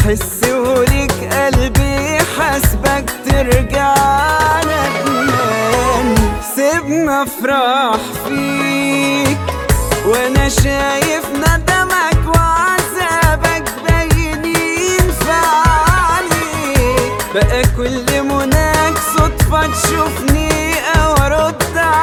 بحس وليك قلبي حاسبك ترجع ندمان سيبنا افرح فيك وانا شايف ندمك وعذابك باينين في عينيك بقى كل مناك صدفة تشوفني او ارد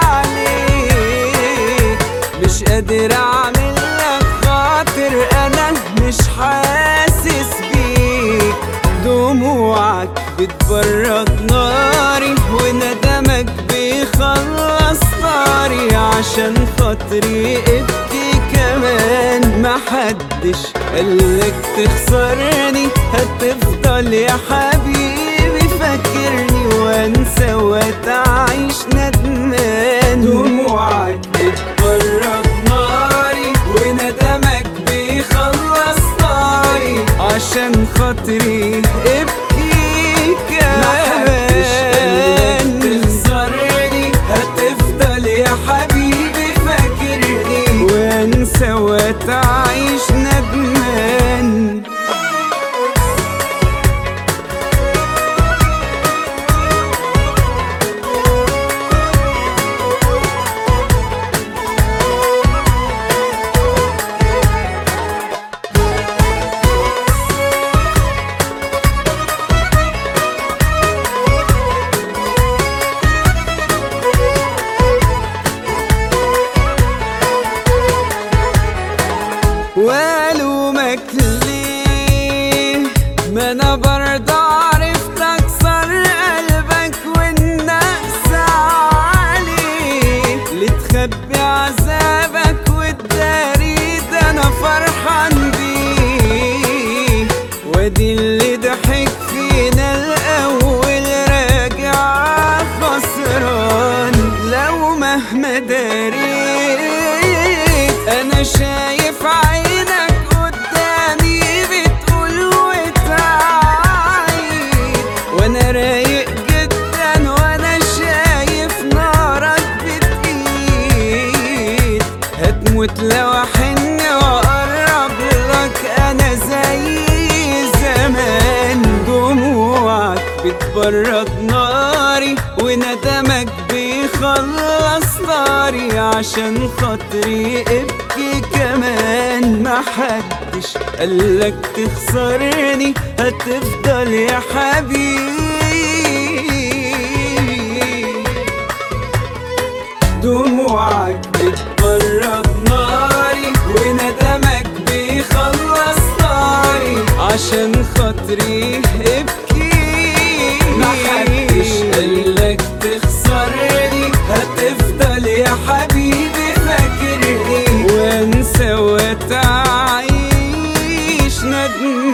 عليك مش قادر اعمل لك خاطر انا مش حاسس بيك دموعك بتبرد ناري وندمك بيخلص ناري عشان خاطري ابكي كمان محدش قالك تخسرني هتفضل يا حبيبي فاكرني وانسى وتعيش ندمان دموعك بتبرد ناري وندمك بيخلص ناري عشان خاطري ابكي كمان تخسرني هتفضل يا حبيبي فاكرني وانسى وتعيش ندمان والومك ليه ما انا برضه عرفت اكسر قلبك والنقص عليه اللي تخبي عذابك وتداري ده انا فرحان بيه وادي اللي ضحك فينا الاول راجع خسران لو مهما داريت انا شايف عينك قدامي بتقول وتعيد وانا رايق جدا وانا شايف نارك بتقيد هتموت لو احن واقرب لك انا زي زمان دموعك بتبرد ناري وندمك بيخلص ناري عشان خاطري ابكي كمان محدش قالك تخسرني هتفضل يا حبيبي دموعك بتبرد ناري وندمك بيخلص ناري عشان خاطري ابكي محدش قالك تخسرني هتفضل يا حبيبي فاكرني وانسى وتعيش ندمان